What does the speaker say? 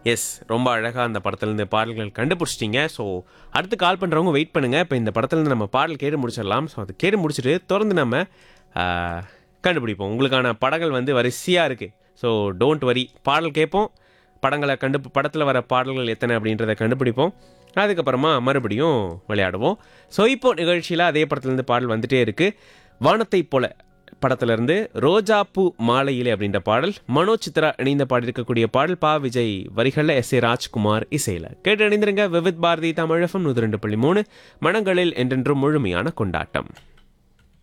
S ரொம்ப அழகாக அந்த படத்துலேருந்து பாடல்கள் கண்டுபிடிச்சிட்டிங்க ஸோ அடுத்து கால் பண்ணுறவங்க வெயிட் பண்ணுங்கள் இப்போ இந்த படத்துலேருந்து நம்ம பாடல் கேட்டு முடிச்சிடலாம் ஸோ அது கேட்டு முடிச்சுட்டு தொடர்ந்து நம்ம ஆ, கண்டுபிடிப்போம் உங்களுக்கான படங்கள் வந்து வரிசையாக இருக்குது ஸோ டோன்ட் வரி பாடல் கேட்போம் படங்களை கண்டு படத்தில் வர பாடல்கள் எத்தனை அப்படின்றத கண்டுபிடிப்போம் அதுக்கப்புறமா மறுபடியும் விளையாடுவோம் ஸோ இப்போ நிகழ்ச்சியில் அதே படத்துலேருந்து பாடல் வந்துட்டே இருக்குது வானத்தை போல படத்திலிருந்து ரோஜா பூ மாலையிலே அப்படின்ற பாடல் மனோஜ் சித்ரா இணைந்த பாடியிருக்கக்கூடிய பாடல் பா விஜய் வரிகளில் எஸ் ஏ ராஜ்குமார் இசையில் கேட்டு இணைந்திருங்க விவித் பாரதி தமிழகம் நூற்றி ரெண்டு புள்ளி மூணு மனங்களில் என்றென்றும் முழுமையான கொண்டாட்டம்